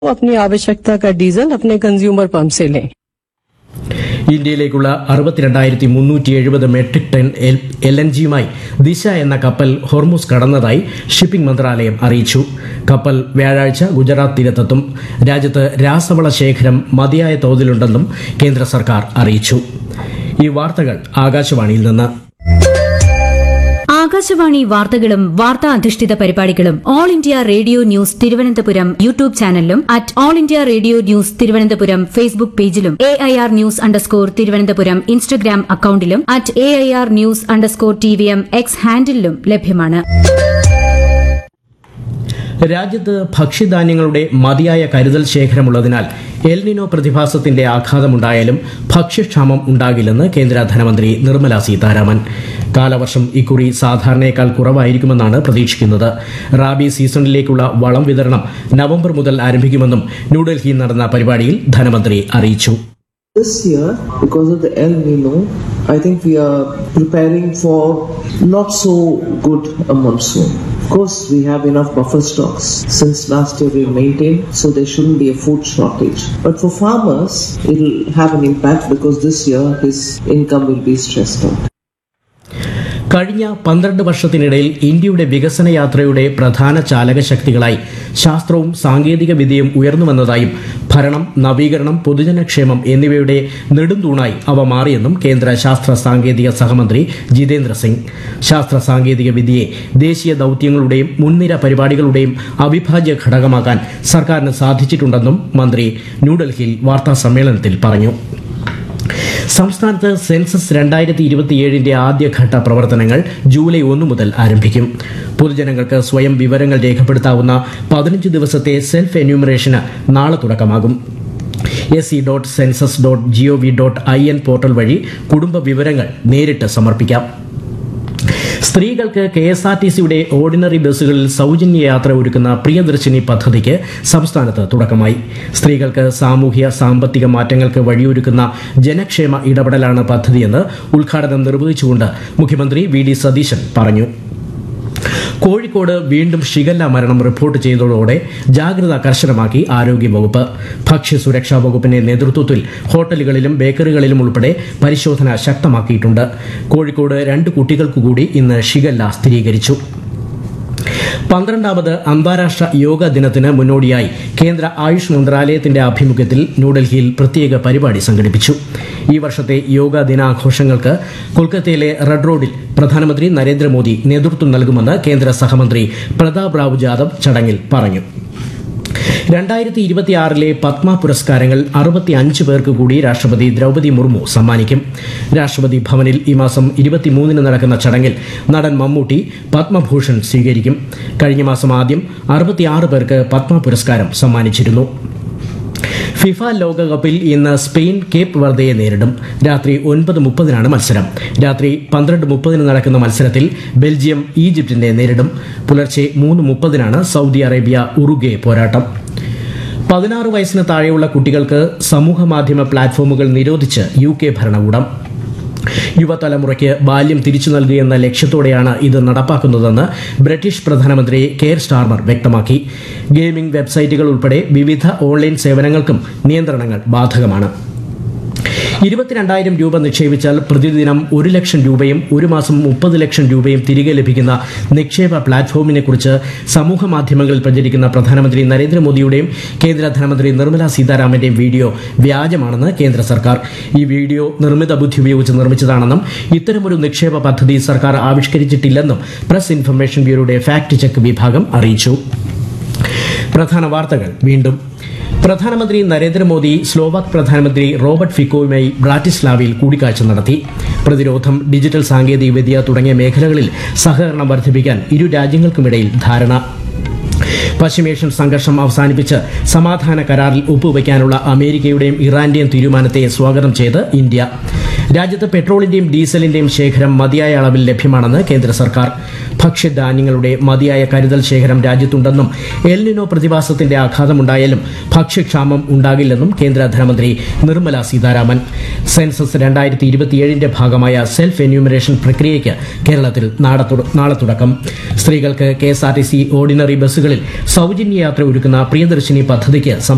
वो अपनी आवश्यकता का डीजल अपने कंज्यूमर पंप से लें ഇന്ത്യയിലേക്കുള്ള അറുപത്തിരണ്ടായിരത്തി മുന്നൂറ്റി എഴുപത് മെട്രിക് ടൺ എൽ എൻ ജിയുമായി ദിശ എന്ന കപ്പൽ ഹോർമുസ് കടന്നതായി ഷിപ്പിംഗ് മന്ത്രാലയം അറിയിച്ചു കപ്പൽ വ്യാഴാഴ്ച ഗുജറാത്ത് തീരത്തെത്തും രാജ്യത്ത് രാസവള ശേഖരം മതിയായ തോതിലുണ്ടെന്നും കേന്ദ്ര സർക്കാർ അറിയിച്ചു ഈ വാർത്തകൾ ആകാശവാണിയിൽ നിന്ന് ആകാശവാണി വാർത്തകളും വാർത്താ അധിഷ്ഠിത പരിപാടികളും All India Radio news Thiruvananthapuram YouTube ചാനലിലും at All India Radio news Thiruvananthapuram Facebook പേജിലും A I R news underscore Thiruvananthapuram Instagram അക്കൌണ്ടിലും at A I R news underscore T V M X ഹാൻഡിലും ലഭ്യമാണ് രാജ്യത്ത് ഭക്ഷ്യധാന്യങ്ങളുടെ മതിയായ കരുതൽ ശേഖരമുള്ളതിനാൽ എൽനിനോ പ്രതിഭാസത്തിന്റെ ആഘാതമുണ്ടായാലും ഭക്ഷ്യക്ഷാമം ഉണ്ടാകില്ലെന്ന് കേന്ദ്ര ധനമന്ത്രി നിർമ്മല സീതാരാമൻ കാലവർഷം ഇക്കുറി സാധാരണയേക്കാൾ കുറവായിരിക്കുമെന്നാണ് പ്രതീക്ഷിക്കുന്നത് റാബി സീസണിലേക്കുള്ള വളം വിതരണം നവംബർ മുതൽ ആരംഭിക്കുമെന്നും ന്യൂഡൽഹിയിൽ നടന്ന പരിപാടിയിൽ ധനമന്ത്രി അറിയിച്ചു This year, because of the El Nino, I think we are preparing for not so good a monsoon. Of course, we have enough buffer stocks since last year we maintained, so there shouldn't be a food shortage. But for farmers, it'll have an impact because this year his income will be stressed out. കഴിഞ്ഞ പന്ത്രണ്ട് വർഷത്തിനിടയിൽ ഇന്ത്യയുടെ വികസന യാത്രയുടെ പ്രധാന ചാലകശക്തികളായി ശാസ്ത്രവും സാങ്കേതിക വിദ്യയും ഉയർന്നുവന്നതായും ഭരണം നവീകരണം പൊതുജനക്ഷേമം എന്നിവയുടെ നെടുന്തൂണായി അവ മാറിയെന്നും കേന്ദ്ര ശാസ്ത്ര സാങ്കേതിക സഹമന്ത്രി ജിതേന്ദ്ര സിംഗ് ശാസ്ത്ര സാങ്കേതിക വിദ്യയെ ദേശീയ ദൌത്യങ്ങളുടെയും മുൻനിര പരിപാടികളുടെയും അവിഭാജ്യ ഘടകമാക്കാൻ സർക്കാരിന് സാധിച്ചിട്ടുണ്ടെന്നും മന്ത്രി ന്യൂഡൽഹിയിൽ വാർത്താ സമ്മേളനത്തിൽ പറഞ്ഞു സംസ്ഥാനത്ത് സെൻസസ് രണ്ടായിരത്തി ഇരുപത്തിയേഴിന്റെ ആദ്യഘട്ട പ്രവർത്തനങ്ങൾ ജൂലൈ ഒന്ന് മുതൽ ആരംഭിക്കും പൊതുജനങ്ങൾക്ക് സ്വയം വിവരങ്ങൾ രേഖപ്പെടുത്താവുന്ന പതിനഞ്ച് ദിവസത്തെ സെൽഫ് എന്യൂമറേഷന് നാളെ തുടക്കമാകും S C dot census dot gov dot I N portal വഴി കുടുംബ വിവരങ്ങൾ നേരിട്ട് സമർപ്പിക്കാം സ്ത്രീകൾക്ക് കെ എസ് ആർ ടി സിയുടെ ഓർഡിനറി ബസ്സുകളിൽ സൗജന്യ യാത്ര ഒരുക്കുന്ന പ്രിയദർശിനി പദ്ധതിക്ക് സംസ്ഥാനത്ത് തുടക്കമായി സ്ത്രീകൾക്ക് സാമൂഹ്യ സാമ്പത്തിക മാറ്റങ്ങൾക്ക് വഴിയൊരുക്കുന്ന ജനക്ഷേമ ഇടപെടലാണ് പദ്ധതിയെന്ന് ഉദ്ഘാടനം നിർവഹിച്ചുകൊണ്ട് മുഖ്യമന്ത്രി വി ഡി സതീശൻ പറഞ്ഞു കോഴിക്കോട് വീണ്ടും ഷിഗല്ല മരണം റിപ്പോർട്ട് ചെയ്തതോടെ ജാഗ്രത കർശനമാക്കി ആരോഗ്യവകുപ്പ് ഭക്ഷ്യസുരക്ഷാ വകുപ്പിന്റെ നേതൃത്വത്തിൽ ഹോട്ടലുകളിലും ബേക്കറികളിലും ഉൾപ്പെടെ പരിശോധന ശക്തമാക്കിയിട്ടുണ്ട് കോഴിക്കോട് രണ്ട് കുട്ടികൾക്കു കൂടി ഇന്ന് ഷിഗല്ല സ്ഥിരീകരിച്ചു പന്ത്രണ്ടാമത് അന്താരാഷ്ട്ര യോഗ ദിനത്തിന് മുന്നോടിയായി കേന്ദ്ര ആയുഷ് മന്ത്രാലയത്തിന്റെ ആഭിമുഖ്യത്തിൽ ന്യൂഡൽഹിയിൽ പ്രത്യേക പരിപാടി സംഘടിപ്പിച്ചു ഈ വർഷത്തെ യോഗ ദിനാഘോഷങ്ങൾക്ക് കൊൽക്കത്തയിലെ റെഡ് റോഡിൽ പ്രധാനമന്ത്രി നരേന്ദ്രമോദി നേതൃത്വം നൽകുമെന്ന് കേന്ദ്ര സഹമന്ത്രി പ്രതാപ് റാവു ജാദവ് ചടങ്ങിൽ പറഞ്ഞു രണ്ടായിരത്തി ഇരുപത്തിയാറിലെ പത്മ പുരസ്കാരങ്ങൾ അറുപത്തി അഞ്ച് പേർക്ക് കൂടി രാഷ്ട്രപതി ദ്രൗപദി മുർമു സമ്മാനിക്കും രാഷ്ട്രപതി ഭവനിൽ ഈ മാസം ഇരുപത്തിമൂന്നിന് നടക്കുന്ന ചടങ്ങിൽ നടൻ മമ്മൂട്ടി പത്മഭൂഷൺ സ്വീകരിക്കും കഴിഞ്ഞ മാസം ആദ്യം അറുപത്തിയാറ് പേർക്ക് പത്മ പുരസ്കാരം സമ്മാനിച്ചിരുന്നു ഫിഫ ലോകകപ്പിൽ ഇന്ന് സ്പെയിൻ കേപ്പ് വർദ്ധയെ നേരിടും രാത്രി ഒൻപത് മുപ്പതിനാണ് മത്സരം രാത്രി പന്ത്രണ്ട് മുപ്പതിന് നടക്കുന്ന മത്സരത്തിൽ ബെൽജിയം ഈജിപ്തിനെ നേരിടും പുലർച്ചെ മൂന്ന് മുപ്പതിനാണ് സൗദി അറേബ്യ ഉറുഗെ പോരാട്ടം പതിനാറ് വയസ്സിന് താഴെയുള്ള കുട്ടികൾക്ക് സമൂഹ മാധ്യമ പ്ലാറ്റ്ഫോമുകൾ നിരോധിച്ച് യു കെ ഭരണകൂടം യുവതലമുറയ്ക്ക് ബാല്യം തിരിച്ചു നൽകുകയെന്ന ലക്ഷ്യത്തോടെയാണ് ഇത് നടപ്പാക്കുന്നതെന്ന് ബ്രിട്ടീഷ് പ്രധാനമന്ത്രി കെയർ സ്റ്റാർമർ വ്യക്തമാക്കി ഗെയിമിംഗ് വെബ്സൈറ്റുകൾ ഉൾപ്പെടെ വിവിധ ഓൺലൈൻ സേവനങ്ങൾക്കും നിയന്ത്രണങ്ങൾ ബാധകമാണ് ഇരുപത്തിരണ്ടായിരം രൂപ നിക്ഷേപിച്ചാൽ പ്രതിദിനം ഒരു ലക്ഷം രൂപയും ഒരു മാസം മുപ്പത് ലക്ഷം രൂപയും തിരികെ ലഭിക്കുന്ന നിക്ഷേപ പ്ലാറ്റ്ഫോമിനെ കുറിച്ച് സമൂഹ മാധ്യമങ്ങളിൽ പ്രചരിക്കുന്ന പ്രധാനമന്ത്രി നരേന്ദ്രമോദിയുടെയും കേന്ദ്ര ധനമന്ത്രി നിർമ്മല സീതാരാമന്റെയും വീഡിയോ വ്യാജമാണെന്ന് കേന്ദ്ര സർക്കാർ ഈ വീഡിയോ നിർമ്മിത ബുദ്ധി ഉപയോഗിച്ച് നിർമ്മിച്ചതാണെന്നും ഇത്തരമൊരു നിക്ഷേപ പദ്ധതി സർക്കാർ ആവിഷ്കരിച്ചിട്ടില്ലെന്നും പ്രസ് ഇൻഫർമേഷൻ ബ്യൂറോയുടെ ഫാക്ട് ചെക്ക് വിഭാഗം അറിയിച്ചു പ്രധാന വാർത്തകൾ വീണ്ടും പ്രധാനമന്ത്രി നരേന്ദ്രമോദി സ്ലോവാക് പ്രധാനമന്ത്രി റോബർട്ട് ഫിക്കോയുമായി ബ്രാറ്റിസ്ലാവയിൽ കൂടിക്കാഴ്ച നടത്തി പ്രതിരോധം ഡിജിറ്റൽ സാങ്കേതികവിദ്യ തുടങ്ങിയ മേഖലകളിൽ സഹകരണം വർദ്ധിപ്പിക്കാൻ ഇരു രാജ്യങ്ങൾക്കുമിടയിൽ ധാരണ പശ്ചിമേഷ്യൻ സംഘർഷം അവസാനിപ്പിച്ച് സമാധാന കരാറിൽ ഒപ്പുവയ്ക്കാനുള്ള അമേരിക്കയുടെയും ഇറാന്റെയും തീരുമാനത്തെ സ്വാഗതം ചെയ്ത് ഇന്ത്യ രാജ്യത്ത് പെട്രോളിന്റെയും ഡീസലിന്റെയും ശേഖരം മതിയായ അളവിൽ ലഭ്യമാണെന്ന് കേന്ദ്ര സർക്കാർ ഭക്ഷ്യധാന്യങ്ങളുടെ മതിയായ കരുതൽ ശേഖരം രാജ്യത്തുണ്ടെന്നും എൽനിനോ പ്രതിഭാസത്തിന്റെ ആഘാതമുണ്ടായാലും ഭക്ഷ്യക്ഷാമം ഉണ്ടാകില്ലെന്നും കേന്ദ്ര ധനമന്ത്രി നിർമ്മല സീതാരാമൻ സെൻസസ് രണ്ടായിരത്തി ഇരുപത്തിയേഴിന്റെ ഭാഗമായ സെൽഫ് എന്യൂമറേഷൻ പ്രക്രിയയ്ക്ക് കേരളത്തിൽ നാളെ തുട- നാളെ തുടക്കം സ്ത്രീകൾക്ക് K S R T C ordinary ബസ്സുകളിൽ സൗജന്യ യാത്ര ഒരുക്കുന്ന പ്രിയദർശിനി പദ്ധതിക്ക് സംസ്ഥാന